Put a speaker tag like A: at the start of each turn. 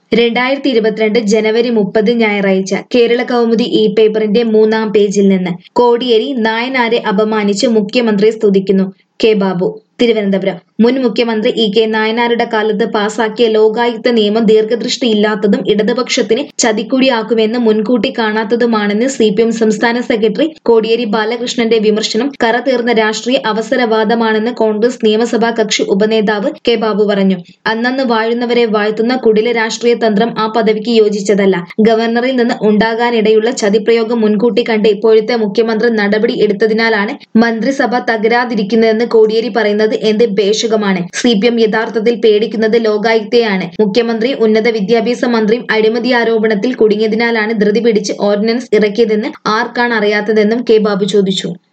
A: രണ്ടായിരത്തി ഇരുപത്തിരണ്ട് ജനുവരി മുപ്പത് ഞായറാഴ്ച കേരള കൗമുദി ഇ പേപ്പറിന്റെ മൂന്നാം പേജിൽ നിന്ന് കോടിയേരി നായനാരെ അപമാനിച്ച് മുഖ്യമന്ത്രിയെ സ്തുതിക്കുന്നു കെ ബാബു തിരുവനന്തപുരം മുൻ മുഖ്യമന്ത്രി ഇ കെ നായനാരുടെ കാലത്ത് പാസാക്കിയ ലോകായുക്ത നിയമം ദീർഘദൃഷ്ടിയില്ലാത്തതും ഇടതുപക്ഷത്തിന് ചതിക്കുഴിയാക്കുമെന്ന് മുൻകൂട്ടി കാണാത്തതുമാണെന്ന് സി പി എം സംസ്ഥാന സെക്രട്ടറി കോടിയേരി ബാലകൃഷ്ണന്റെ വിമർശനം കറതീർന്ന രാഷ്ട്രീയ അവസരവാദമാണെന്ന് കോൺഗ്രസ് നിയമസഭാ കക്ഷി ഉപനേതാവ് കെ ബാബു പറഞ്ഞു അന്നന്ന് വാഴുന്നവരെ വാഴ്ത്തുന്ന കുടില രാഷ്ട്രീയ തന്ത്രം ആ പദവിക്ക് യോജിച്ചതല്ല ഗവർണറിൽ നിന്ന് ഉണ്ടാകാനിടയുള്ള ചതിപ്രയോഗം മുൻകൂട്ടി കണ്ട് ഇപ്പോഴത്തെ മുഖ്യമന്ത്രി നടപടി എടുത്തതിനാലാണ് മന്ത്രിസഭ തകരാതിരിക്കുന്നതെന്ന് കോടിയേരി പറയുന്നത് എന്ത് ഭേഷകമാണ് സി പി എം യഥാർത്ഥത്തിൽ പേടിക്കുന്നത് ലോകായുക്തയാണ് മുഖ്യമന്ത്രി ഉന്നത വിദ്യാഭ്യാസ മന്ത്രിയും അഴിമതി ആരോപണത്തിൽ കുടുങ്ങിയതിനാലാണ് ധൃതി പിടിച്ച് ഓർഡിനൻസ് ഇറക്കിയതെന്ന് ആർക്കാണ് അറിയാത്തതെന്നും കെ ബാബു ചോദിച്ചു